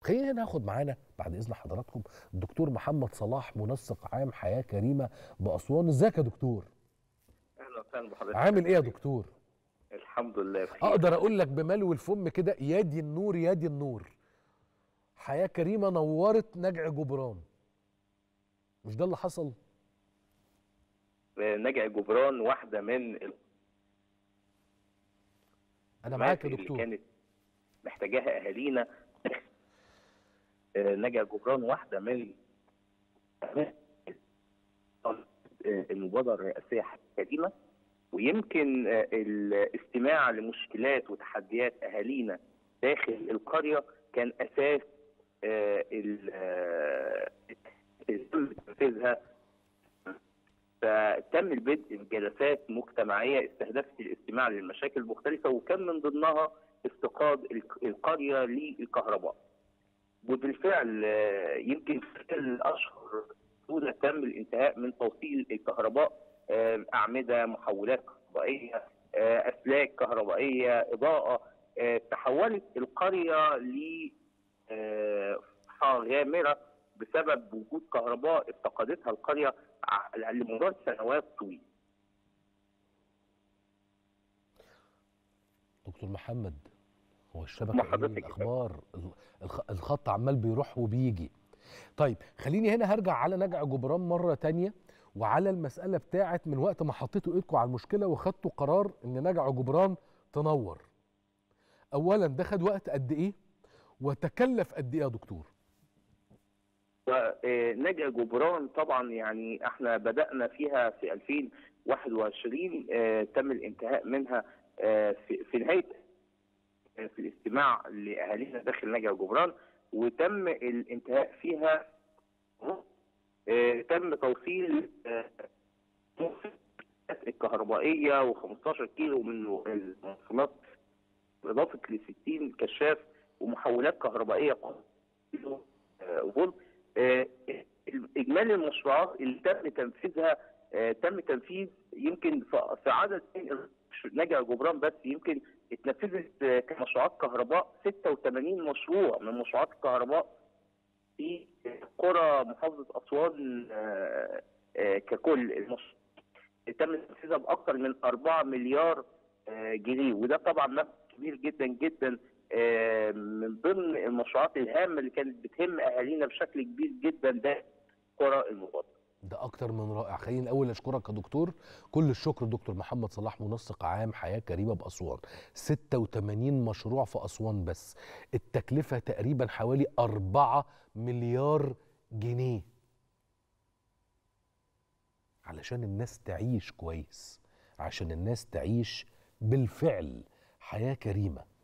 خلينا ناخد معانا بعد اذن حضراتكم الدكتور محمد صلاح منسق عام حياه كريمه باسوان ازيك يا دكتور اهلا وسهلا بحضرتك عامل ايه يا دكتور الحمد لله بخير اقدر اقول لك بملو الفم كده يادي النور يادي النور حياه كريمه نورت نجع جبران مش ده اللي حصل نجع جبران واحده من انا معاك يا اللي دكتور كانت محتاجاها اهالينا نجع جبران واحده من المبادره الرئاسيه القديمه ويمكن الاستماع لمشكلات وتحديات اهالينا داخل القريه كان اساس تنفيذها فتم البدء بجلسات مجتمعيه استهدفت الاستماع للمشاكل المختلفه وكان من ضمنها افتقاد القريه للكهرباء. وبالفعل يمكن في الاشهر الاولى تم الانتهاء من توصيل الكهرباء اعمده محولات كهربائيه اسلاك كهربائيه اضاءه تحولت القريه ل غامره بسبب وجود كهرباء افتقدتها القريه لمدار سنوات طويله. دكتور محمد هو الشبكه الاخبار الخط عمال بيروح وبيجي طيب خليني هنا هرجع على نجع جبران مره تانية وعلى المساله بتاعت من وقت ما حطيتوا ايدكم على المشكله وخدتوا قرار ان نجع جبران تنور اولا ده خد وقت قد ايه وتكلف قد ايه يا دكتور نجع جبران طبعا يعني احنا بدانا فيها في 2021 تم الانتهاء منها في, في نهايه في الاستماع لاهالينا داخل نجع جبران وتم الانتهاء فيها تم توصيل الكهربائيه و15 كيلو من الموصلات باضافه ل 60 كشاف ومحولات كهربائيه فولت اجمالي المشروعات اللي تم تنفيذها تم تنفيذ يمكن في عدد نجع جبران بس يمكن اتنفذت كمشروعات كهرباء 86 مشروع من مشروعات الكهرباء في قرى محافظه اسوان ككل تم تنفيذها باكثر من 4 مليار جنيه وده طبعا مبلغ كبير جدا جدا من ضمن المشروعات الهامه اللي كانت بتهم اهالينا بشكل كبير جدا ده قرى المبادره. ده اكتر من رائع خليني الاول اشكرك يا دكتور كل الشكر دكتور محمد صلاح منسق عام حياه كريمه باسوان 86 مشروع في اسوان بس التكلفه تقريبا حوالي 4 مليار جنيه علشان الناس تعيش كويس عشان الناس تعيش بالفعل حياه كريمه